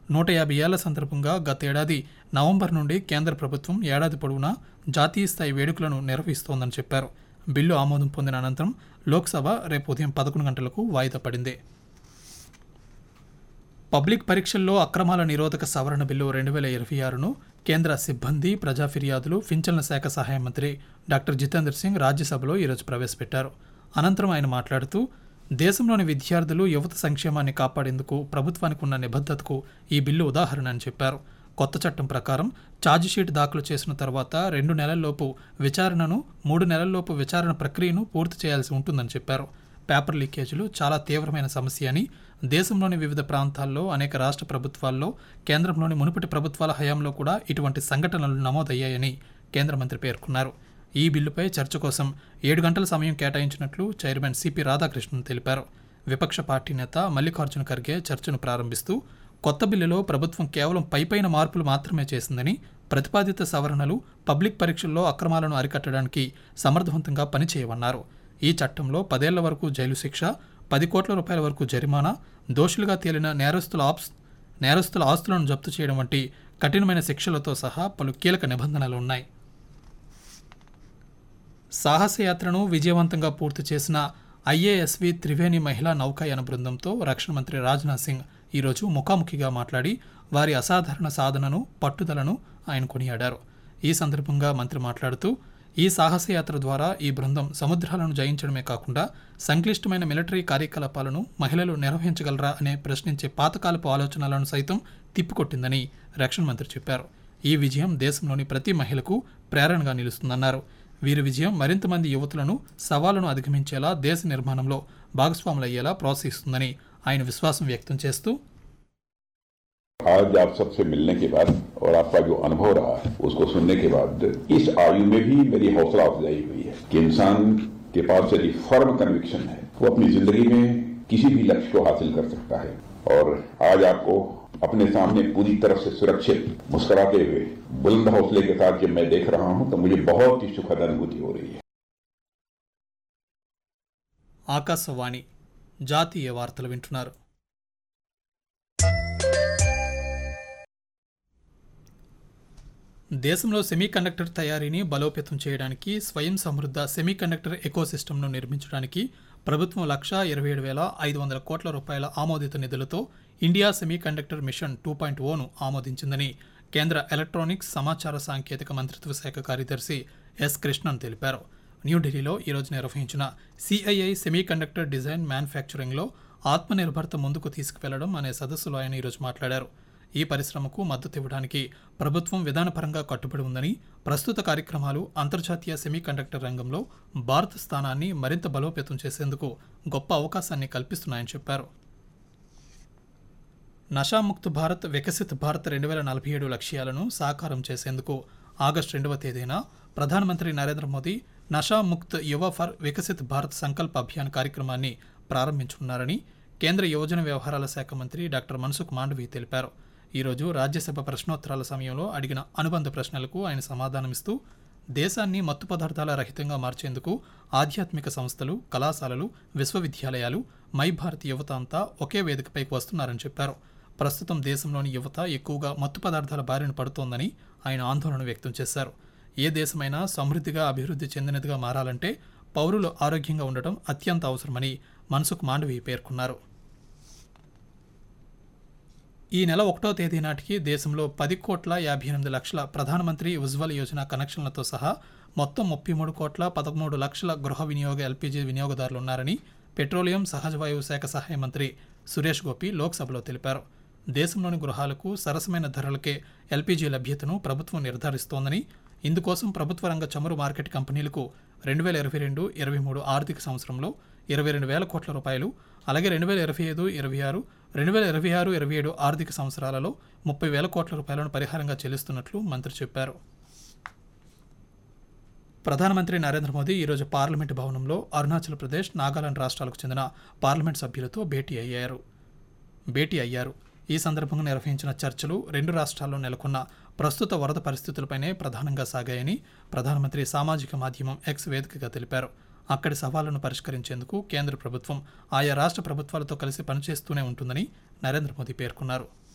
నూట యాభై ఏళ్ల సందర్భంగా గతేడాది నవంబర్ నుండి కేంద్ర ప్రభుత్వం ఏడాది పొడవునా జాతీయ స్థాయి వేడుకలను నిర్వహిస్తోందని చెప్పారు బిల్లు ఆమోదం పొందిన అనంతరం లోక్సభ రేపు ఉదయం పదకొండు గంటలకు వాయిదా పడింది పబ్లిక్ పరీక్షల్లో అక్రమాల నిరోధక సవరణ బిల్లు రెండు వేల ఇరవై ఆరును కేంద్ర సిబ్బంది ప్రజా ఫిర్యాదులు పింఛన్ల శాఖ సహాయ మంత్రి డాక్టర్ జితేందర్ సింగ్ రాజ్యసభలో ఈరోజు ప్రవేశపెట్టారు అనంతరం ఆయన మాట్లాడుతూ దేశంలోని విద్యార్థులు యువత సంక్షేమాన్ని కాపాడేందుకు ప్రభుత్వానికి ఉన్న నిబద్ధతకు ఈ బిల్లు ఉదాహరణ అని చెప్పారు కొత్త చట్టం ప్రకారం ఛార్జిషీట్ దాఖలు చేసిన తర్వాత రెండు నెలల్లోపు విచారణను మూడు నెలల్లోపు విచారణ ప్రక్రియను పూర్తి చేయాల్సి ఉంటుందని చెప్పారు పేపర్ లీకేజీలు చాలా తీవ్రమైన సమస్య అని దేశంలోని వివిధ ప్రాంతాల్లో అనేక రాష్ట్ర ప్రభుత్వాల్లో కేంద్రంలోని మునుపటి ప్రభుత్వాల హయాంలో కూడా ఇటువంటి సంఘటనలు నమోదయ్యాయని కేంద్ర మంత్రి పేర్కొన్నారు ఈ బిల్లుపై చర్చ కోసం ఏడు గంటల సమయం కేటాయించినట్లు చైర్మన్ సిపి రాధాకృష్ణన్ తెలిపారు విపక్ష పార్టీ నేత మల్లికార్జున ఖర్గే చర్చను ప్రారంభిస్తూ కొత్త బిల్లులో ప్రభుత్వం కేవలం పైపైన మార్పులు మాత్రమే చేసిందని ప్రతిపాదిత సవరణలు పబ్లిక్ పరీక్షల్లో అక్రమాలను అరికట్టడానికి సమర్థవంతంగా పనిచేయవన్నారు ఈ చట్టంలో పదేళ్ల వరకు జైలు శిక్ష పది కోట్ల రూపాయల వరకు జరిమానా దోషులుగా తేలిన నేరస్తుల ఆప్స్ నేరస్తుల ఆస్తులను జప్తు చేయడం వంటి కఠినమైన శిక్షలతో సహా పలు కీలక నిబంధనలు ఉన్నాయి సాహసయాత్రను విజయవంతంగా పూర్తి చేసిన ఐఏఎస్వి త్రివేణి మహిళా నౌకాయాన బృందంతో రక్షణ మంత్రి రాజ్నాథ్ సింగ్ ఈరోజు ముఖాముఖిగా మాట్లాడి వారి అసాధారణ సాధనను పట్టుదలను ఆయన కొనియాడారు ఈ సందర్భంగా మంత్రి మాట్లాడుతూ ఈ సాహసయాత్ర ద్వారా ఈ బృందం సముద్రాలను జయించడమే కాకుండా సంక్లిష్టమైన మిలిటరీ కార్యకలాపాలను మహిళలు నిర్వహించగలరా అనే ప్రశ్నించే పాతకాలపు ఆలోచనలను సైతం తిప్పికొట్టిందని రక్షణ మంత్రి చెప్పారు ఈ విజయం దేశంలోని ప్రతి మహిళకు ప్రేరణగా నిలుస్తుందన్నారు వీరి విజయం మరింత మంది యువతులను సవాళ్లను అధిగమించేలా దేశ నిర్మాణంలో భాగస్వాములయ్యేలా ప్రోత్సహిస్తుందని ఆయన విశ్వాసం వ్యక్తం చేస్తూ आज आप सबसे मिलने के बाद और आपका जो अनुभव रहा है उसको सुनने के बाद इस आयु में भी मेरी हौसला अफजाई हुई है कि इंसान के पास यदि फर्म कन्विक्शन है वो अपनी जिंदगी में किसी भी लक्ष्य को हासिल कर सकता है और आज आपको अपने सामने पूरी तरह से सुरक्षित मुस्कुराते हुए बुलंद हौसले के साथ जब मैं देख रहा हूं तो मुझे बहुत ही सुखद अनुभूति हो रही है ఆకాశవాణి జాతీయ వార్తలు వింటున్నారు దేశంలో సెమీకండక్టర్ తయారీని బలోపేతం చేయడానికి స్వయం సమృద్ధ సెమీకండక్టర్ ఎకోసిస్టమ్ను నిర్మించడానికి ప్రభుత్వం లక్ష ఇరవై ఏడు వేల ఐదు వందల కోట్ల రూపాయల ఆమోదిత నిధులతో India semiconductor mission two point one ఆమోదించిందని కేంద్ర ఎలక్ట్రానిక్స్ సమాచార సాంకేతిక మంత్రిత్వ శాఖ కార్యదర్శి ఎస్ కృష్ణన్ తెలిపారు న్యూఢిల్లీలో ఈరోజు నిర్వహించిన సిఐఐ సెమీకండక్టర్ డిజైన్ మ్యానుఫ్యాక్చరింగ్లో ఆత్మనిర్భరత ముందుకు తీసుకువెళ్లడం అనే సదస్సులో ఆయన ఈరోజు మాట్లాడారు ఈ పరిశ్రమకు మద్దతు ఇవ్వడానికి ప్రభుత్వం విధానపరంగా కట్టుబడి ఉందని ప్రస్తుత కార్యక్రమాలు అంతర్జాతీయ సెమీకండక్టర్ రంగంలో భారత స్థానాన్ని మరింత బలోపేతం చేసేందుకు గొప్ప అవకాశాన్ని కల్పిస్తున్నాయని చెప్పారు నషాముక్త్ భారత్ వికసిత్ భారత్ రెండు వేల నలభై ఏడు లక్ష్యాలను సాకారం చేసేందుకు ఆగస్టు రెండవ తేదీన ప్రధానమంత్రి నరేంద్ర మోదీ నషాముక్త్ యువ ఫర్ వికసిత్ భారత్ సంకల్ప అభియాన్ కార్యక్రమాన్ని ప్రారంభించనున్నారని కేంద్ర యువజన వ్యవహారాల శాఖ మంత్రి డాక్టర్ మన్సుఖ్ మాండవీ తెలిపారు ఈరోజు రాజ్యసభ ప్రశ్నోత్తరాల సమయంలో అడిగిన అనుబంధ ప్రశ్నలకు ఆయన సమాధానమిస్తూ దేశాన్ని మత్తు పదార్థాల రహితంగా మార్చేందుకు ఆధ్యాత్మిక సంస్థలు కళాశాలలు విశ్వవిద్యాలయాలు మై భారత్ యువత అంతా ఒకే వేదికపైకి వస్తున్నారని చెప్పారు ప్రస్తుతం దేశంలోని యువత ఎక్కువగా మత్తు పదార్థాల బారిన పడుతోందని ఆయన ఆందోళన వ్యక్తం చేశారు ఏ దేశమైనా సమృద్ధిగా అభివృద్ధి చెందినదిగా మారాలంటే పౌరులు ఆరోగ్యంగా ఉండటం అత్యంత అవసరమని మన్సుఖ్ మాండవి పేర్కొన్నారు ఈ నెల ఒకటో తేదీ నాటికి దేశంలో పది కోట్ల యాభై ఎనిమిది లక్షల ప్రధానమంత్రి ఉజ్వల్ యోజన కనెక్షన్లతో సహా మొత్తం ముప్పై మూడు కోట్ల పదమూడు లక్షల గృహ వినియోగ ఎల్పీజీ వినియోగదారులు ఉన్నారని పెట్రోలియం సహజ వాయువు శాఖ సహాయ మంత్రి సురేష్ గోపి లోక్సభలో తెలిపారు దేశంలోని గృహాలకు సరసమైన ధరలకే ఎల్పీజీ లభ్యతను ప్రభుత్వం నిర్ధారిస్తోందని ఇందుకోసం ప్రభుత్వ రంగ చమురు మార్కెట్ కంపెనీలకు రెండు వేల ఇరవై రెండు ఇరవై మూడు ఆర్థిక సంవత్సరంలో ఇరవై రెండు వేల కోట్ల రూపాయలు అలాగే రెండు వేల ఇరవై ఐదు ఇరవై ఆరు రెండు వేల ఇరవై ఆరు ఇరవై ఏడు ఆర్థిక సంవత్సరాలలో ముప్పై వేల కోట్ల రూపాయలను పరిహారంగా చెల్లిస్తున్నట్లు మంత్రి చెప్పారు ప్రధానమంత్రి నరేంద్ర మోదీ ఈరోజు పార్లమెంటు భవనంలో అరుణాచల్ ప్రదేశ్ నాగాలాండ్ రాష్ట్రాలకు చెందిన పార్లమెంట్ సభ్యులతో భేటీ అయ్యారు భేటీ అయ్యారు ఈ సందర్భంగా నిర్వహించిన చర్చలు రెండు రాష్ట్రాల్లో నెలకొన్న ప్రస్తుత వరద పరిస్థితులపైనే ప్రధానంగా సాగాయని ప్రధానమంత్రి సామాజిక మాధ్యమం ఎక్స్ వేదికగా తెలిపారు అక్కడి సవాళ్లను పరిష్కరించేందుకు కేంద్ర ప్రభుత్వం ఆయా రాష్ట్ర ప్రభుత్వాలతో కలిసి పనిచేస్తూనే ఉంటుందని నరేంద్ర మోదీ పేర్కొన్నారు